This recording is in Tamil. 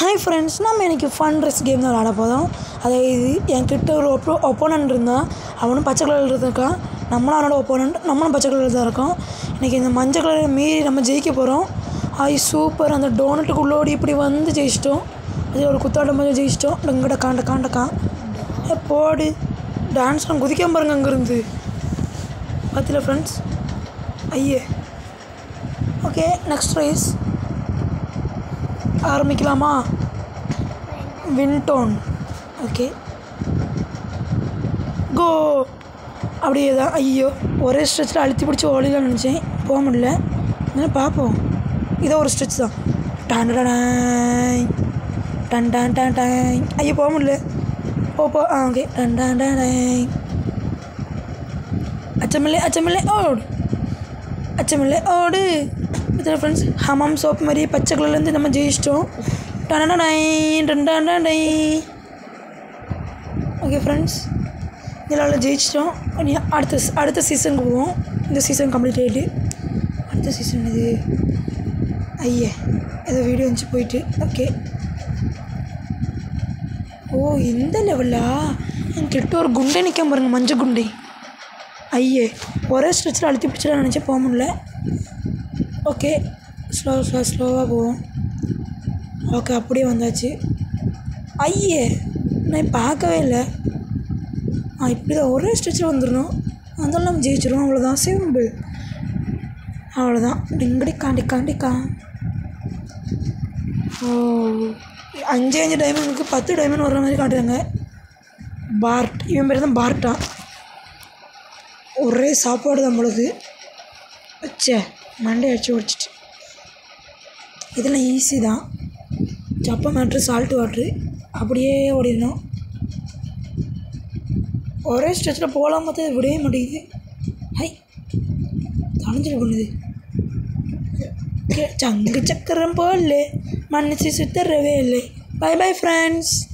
ஹாய் ஃப்ரெண்ட்ஸ் நம்ம இன்றைக்கி ஃபன் ட்ரெஸ் கேம் தான் விளாட போதும் அதாவது என்கிட்ட ஒரு ஒப்போ ஒப்போனண்ட் இருந்தான் அவனும் பச்சை கலரில் இருக்கான் நம்மளும் அவனோட ஒப்போனண்ட் நம்மளும் பச்சை கலரில் தான் இருக்கோம் இன்றைக்கி இந்த மஞ்சள் கலரை மீறி நம்ம ஜெயிக்க போகிறோம் ஐ சூப்பர் அந்த டோனட்டுக்கு உள்ளோடி இப்படி வந்து ஜெயிச்சிட்டோம் அது ஒரு குத்தாட்டம் மாதிரி ஜெயிச்சிட்டோம் டங்கட காண்ட காண்டக்கான் ஏ போடு டான்ஸ்லாம் குதிக்காம பாருங்க அங்கேருந்து பார்த்தில ஃப்ரெண்ட்ஸ் ஐயே ஓகே நெக்ஸ்ட் ரைஸ் ஆரம்பிக்கலாமா வின்டோன் ஓகே கோ அப்படியே தான் ஐயோ ஒரே ஸ்ட்ரெச்சில் அழுத்தி பிடிச்சி ஓடிலாம் நினச்சேன் போக முடியல இருந்தாலும் பார்ப்போம் இதோ ஒரு ஸ்ட்ரெச் தான் டான் டாய் டன் டான் டான் டாய் ஐயோ போக முடியல போ போ ஆ ஓகே டன் டான் டான் டாய் அச்சமில்லை அச்சமில்லை ஓடு அச்சமில்லை ஓடு இதில் ஃப்ரெண்ட்ஸ் ஹமாம் சோப் மாதிரி பச்சை கலர்லேருந்து நம்ம ஜெயிச்சிட்டோம் டனடனை டண்டனை ஓகே ஃப்ரெண்ட்ஸ் இதில் ஜெயிச்சிட்டோம் இனி அடுத்த அடுத்த சீசனுக்கு போவோம் இந்த சீசன் கம்ப்ளீட் ஆகிட்டு அடுத்த சீசன் இது ஐயே ஏதோ வீடியோ வந்துச்சு போயிட்டு ஓகே ஓ இந்த லெவலா என்கிட்ட ஒரு குண்டை நிற்க பாருங்க மஞ்சள் குண்டை ஐயே ஒரே ஸ்ட்ரெச்சில் அழுத்தி பிடிச்சலாம் நினச்சி போக முடியல ஓகே ஸ்லோ ஸ்லோ ஸ்லோவாக போவோம் ஓகே அப்படியே வந்தாச்சு ஐயே நான் பார்க்கவே இல்லை ஆ இப்படி தான் ஒரே ஸ்ட்ரெச்சில் வந்துடணும் அதெல்லாம் நம்ம ஜெயிச்சிருவோம் அவ்வளோதான் சிம்பிள் அவ்வளோதான் டிங்கடி காண்டி காண்டிக்கா ஓ அஞ்சு அஞ்சு டைமண்டுக்கு பத்து டைமண்ட் வர்ற மாதிரி காட்டுறாங்க பார்ட் இவன் பேர் தான் பார்ட்டா ஒரே சாப்பாடு தான் பொழுது வச்சே மண்டை அடிச்சு உடச்சிட்டு இதெல்லாம் ஈஸி தான் சப்பை மேட்ரு சால்ட் வாட்ரு அப்படியே ஓடிடணும் ஒரே ஸ்ட்ரெச்சில் போகலாம் பார்த்தா விடவே மாட்டேங்குது ஹை தணிஞ்சிட்டு பண்ணுது சங்கு சக்கரம் போல மன்னிச்சு சுத்தரவே இல்லை பை பை ஃப்ரெண்ட்ஸ்